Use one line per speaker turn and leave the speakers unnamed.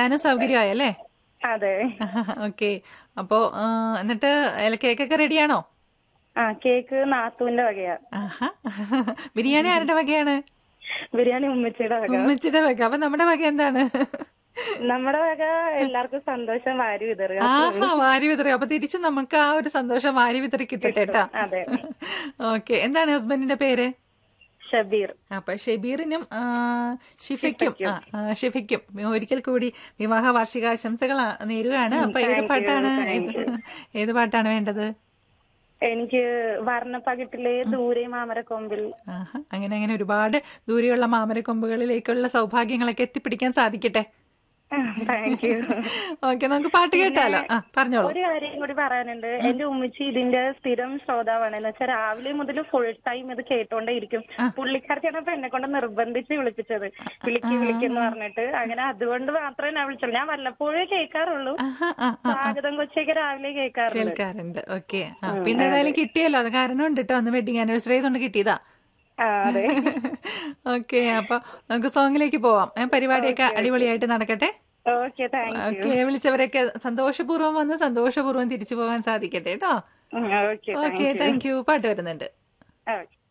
വരാനും സൗകര്യമായല്ലേ
അതെ
ഓക്കെ അപ്പോ ആ, എന്നിട്ട് അല്ല, കേക്കൊക്കെ റെഡിയാണോ
ആ കേക്ക് നാത്തൂന്റെ വകയാ
ആഹാ ബിരിയാണി ആരുടെ വകയാണ്
ബിരിയാണി ഉമ്മച്ചിയുടെ വക
ഉമ്മച്ചിയുടെ വക അപ്പൊ നമ്മുടെ വക എന്താണ്
നമ്മുടെ വക എല്ലാവർക്കും സന്തോഷം വാരി വിതറുക
ആഹാ വാരി വിതറി അപ്പൊ തിരിച്ചു നമുക്ക് ആ ഒരു സന്തോഷം വാരി വിതറി കിട്ടട്ടെ കേട്ടാ
അതെ
ഓക്കെ എന്താണ് ഹസ്ബൻഡിന്റെ പേര്
ഷബീർ
അപ്പൊ ഷെബീറിനും ആ, ഷിഫയ്ക്കും ആ, ആ, ഷിഫയ്ക്കും ഒരിക്കൽ കൂടി വിവാഹ വാർഷികാശംസകൾ ആ- നേരുകയാണ് അപ്പൊ ഏത് പാട്ടാണ് ഏത് ഏത് പാട്ടാണ് വേണ്ടത്
എനിക്ക് വർണ്ണപ്പകിട്ടിലെ ദൂരെ മാമരക്കൊമ്പിൽ
ആഹാ അങ്ങനെ അങ്ങനെ ഒരുപാട് ദൂരെയുള്ള മാമരക്കൊമ്പുകളിലേക്കുള്ള സൗഭാഗ്യങ്ങളൊക്കെ എത്തിപ്പിടിക്കാൻ സാധിക്കട്ടെ
താങ്ക് യു
ഓക്കെ നമുക്ക് പാട്ട് കേട്ടാലോ ആ പറഞ്ഞോളൂ
ഒരു കാര്യം കൂടി പറയാനുണ്ട് എന്റെ ഉമ്മച്ചി ഇതിന്റെ സ്ഥിരം ശ്രോതാവാണ് എന്ന് വെച്ചാൽ രാവിലെ മുതൽ ഫുൾ ടൈം ഇത് കേട്ടോണ്ടേ ഇരിക്കും പുള്ളിക്കാരത്തിയാണ് അപ്പൊ എന്നെ കൊണ്ട് നിർബന്ധിച്ച് വിളിപ്പിച്ചത് വിളിക്ക് വിളിക്കെന്ന് പറഞ്ഞിട്ട് അങ്ങനെ അതുകൊണ്ട് മാത്രമേ ഞാൻ വിളിച്ചുള്ളൂ ഞാൻ വല്ലപ്പോഴേ കേൾക്കാറുള്ളൂ
ആഹാ, ആ, ആ,
സ്വാഗതം കൊച്ചൊക്കെ രാവിലെ കേൾക്കാറുണ്ട്
കേൾക്കാറുണ്ട് ഓക്കെ ആ പിന്നെ ഏതായാലും കിട്ടിയല്ലോ അത് കാരണം ഉണ്ട് കേട്ടോ അന്ന് വെഡിങ് ആനിവേഴ്സറി ആയതുകൊണ്ട് കിട്ടിയതാ
ആ അതെ
ഓക്കെ അപ്പൊ നമുക്ക് സോങ്ങിലേക്ക് പോവാം ഏ, പരിപാടിയൊക്കെ അടിപൊളിയായിട്ട് നടക്കട്ടെ
ഓക്കെ താങ്ക്
ഓക്കെ വിളിച്ചവരൊക്കെ സന്തോഷപൂർവ്വം വന്ന് സന്തോഷപൂർവ്വം തിരിച്ചു പോകാൻ സാധിക്കട്ടെ കേട്ടോ
you okay
okay thank you പാട്ട് വരുന്നുണ്ട്
ഓക്കെ